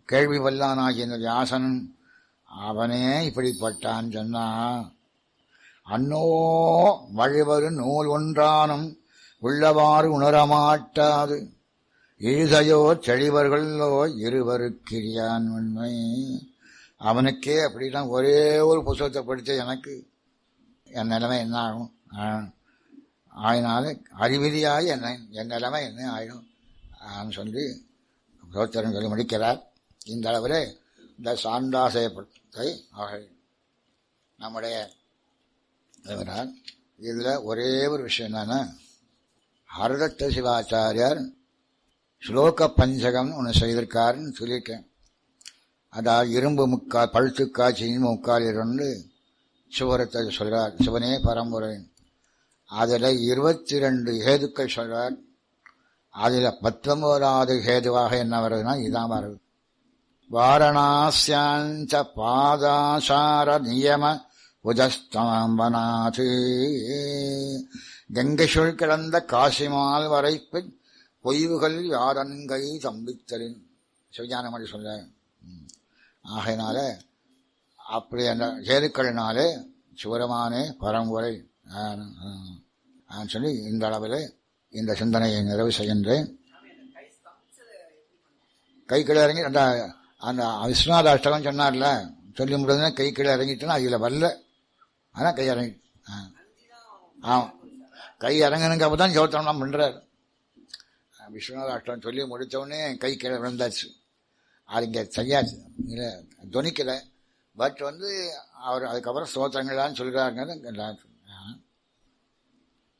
கேள்வி வல்லானாகிய இந்த வியாசன் அவனே இப்படிப்பட்டான் சொன்னா அன்னோ வழிவரு நூல் ஒன்றானும் உள்ளவாறு உணரமாட்டாது இழுதையோ செழிவர்களோ இருவருக்கிரியான் உண்மை அவனுக்கே அப்படிலாம் ஒரே ஒரு புத்தகத்தை படித்த எனக்கு என் நிலைமை என்ன ஆகும் ஆயினால அறிவிலியாய் என்ன என் நிலைமை என்ன ஆயிடும் சொல்லி சோத்திரம் சொல்லி முடிக்கிறார் இந்த அளவில் இந்த சாண்டாசயத்தை அவர்கள் நம்முடைய இதில் ஒரே ஒரு விஷயம் என்னன்னா ஹரதத்த சிவாச்சாரியார் ஸ்லோக பஞ்சகம் ஒன்று செய்திருக்காருன்னு சொல்லியிருக்கேன் அதாவது இரும்பு முக்கால் பழுத்துக்காய் சினிம முக்கால் இருந்து சிவரத்தை சொல்றார் சிவனே பரம்பரை அதில் இருபத்தி ரெண்டு ஹேதுக்கள் சொல்றார் அதில் பத்தொன்பதாவது ஹேதுவாக என்ன வருதுன்னா இதுதான் வருது வாரணாசியாஞ்ச பாதாசார நியம உதஸ்தம்பனாது கங்கைசுள் கிடந்த காசிமால் வரைப்பு பொய்வுகள் யாரன்கை தம்பித்தலின் சிவஞானமணி சொல்ல ஆகையினால அப்படி அந்த ஹேதுக்களினாலே சிவரமானே பரம்பரை சொல்லி இந்த அளவில் இந்த சிந்தனையை நிறைவு செய்கின்றேன் கை கீழே இறங்கி அந்த அந்த விஸ்வநாத அஷ்டகம் சொன்னார்ல சொல்லி முடிஞ்சா கை கீழே இறங்கிட்டுனா அதில் வரல ஆனால் கை இறங்கி ஆமாம் கை இறங்கினுக்கு அப்போ தான் ஜோத்தனம் பண்ணுறார் விஸ்வநாத அஷ்டம் சொல்லி முடித்தவுடனே கை கீழே விழுந்தாச்சு அது இங்கே செய்யாச்சு இல்லை துணிக்கலை பட் வந்து அவர் அதுக்கப்புறம் ஸ்தோத்திரங்களான்னு சொல்கிறாருங்க